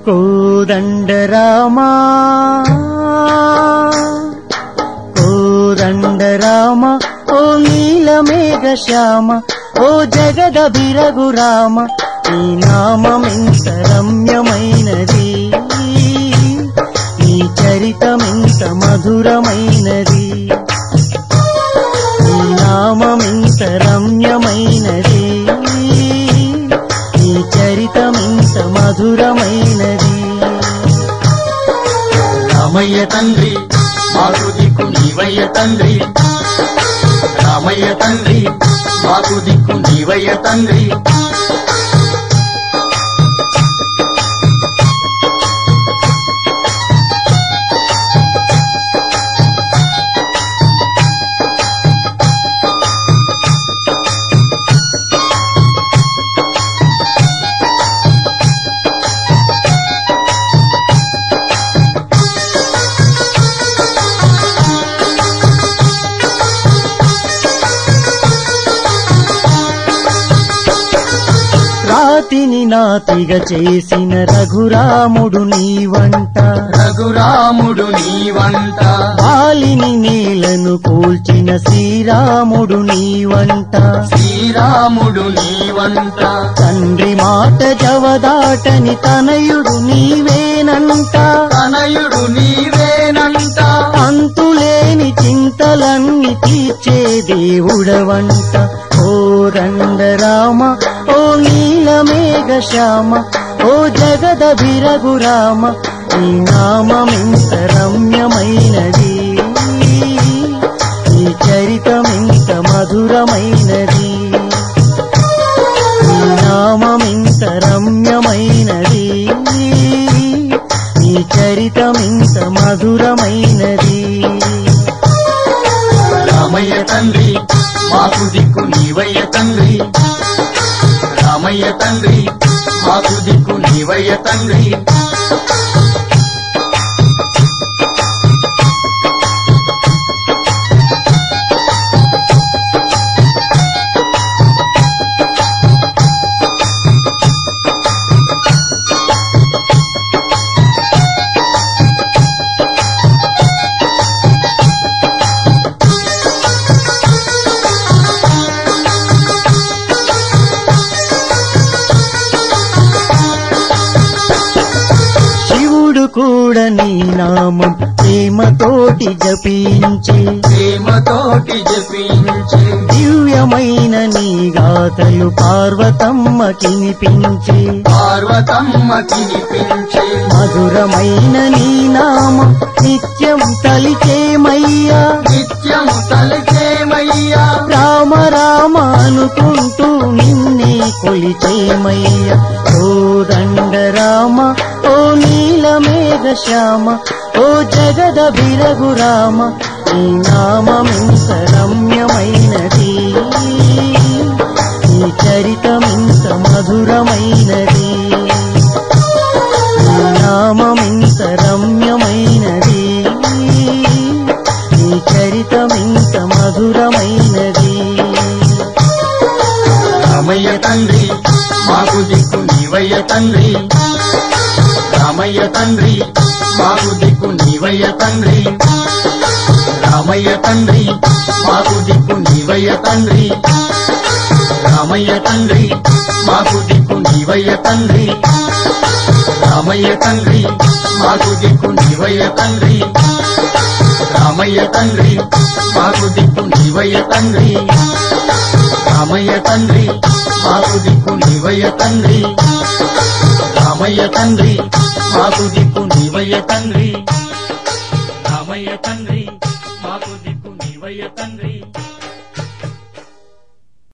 కోదండ రామా కోదండ రామ ఓ నీలమేఘ శ్యామ ఓ జగద బిరగు రామ ఈ నామమెంత రమ్యమైనది ఈ చరితమెంత మధురమైనది ఈ నామమెంత రమ్యమైనది ఈ చరితమెంత మధురమైనది రామయ్య తండ్రి మాకు దిక్కు నీవయ్య తండ్రి రామయ్య తండ్రి మాకు దిక్కు నీవయ్య తండ్రి రాతిని నాతిగా చేసిన రఘురాముడు నీ వంట రఘురాముడు నీ వంట బాలిని నేలను కూల్చిన శ్రీరాముడు నీ వంట శ్రీరాముడు నీ వంట తండ్రి మాట జవదాటని తనయుడు నీవేనంట తనయుడు నీవేనంట అంతులేని చింతలన్నీ తీర్చే దేవుడవంట ఓ రండ రామ ఓ నీలమేఘ శ్యామ ఓ జగద బిరగు రామ ఈ నామమెంత రమ్యమైనది ఈ చరితమెంత మధురమైనది ఈ నామమెంత రమ్యమైనది ఈ చరితమెంత మధురమైనది రామయ్య తండ్రి మాకు దిక్కు నీవయ్య తండ్రి రామయ్య తండ్రి మాకు దిక్కు నీవయ్య తండ్రి శివుడు కూడా నీ నామం ప్రేమతోటి జపించే ప్రేమతోటి జపించే దివ్యమైన నీ గాథలు పార్వతమ్మ కినిపించే పార్వతమ్మ తినిపించే మధురమైన నీ నామం నిత్యం తలిచేమయ్యా నిత్యం తలచేమయ్యా రామ రామ అనుకుంటూ నిన్నే కొలిచేమయ్యా ఓ దండ రామ ఓ నీలమేఘ శ్యామ ఓ జగద బిరగు రామ ఈ నామమెంత రమ్యమైనది ఈ చరితమెంత మధురమైనది ఈ నామమెంత రమ్యమైనది ఈ చరితమెంత మధురమైనది రామయ్య తండ్రి మాకు దిక్కు నీవయ్య తండ్రి రామయ్య తండ్రి మాకు దిక్కు నీవయ్య తండ్రి రామయ్య తండ్రి మాకు దిక్కు నీవయ్య తండ్రి రామయ్య తండ్రి మాకు దిక్కు నీవయ్య తండ్రి రామయ్య తండ్రి మాకు దిక్కు నీవయ్య తండ్రి రామయ్య తండ్రి మాకు దిక్కు నీవయ్య తండ్రి రామయ్య తండ్రి మాకు దిక్కు నీవయ్య తండ్రి రామయ్య తండ్రి మాకు దిక్కు నీవయ్య తండ్రి రామయ్య తండ్రి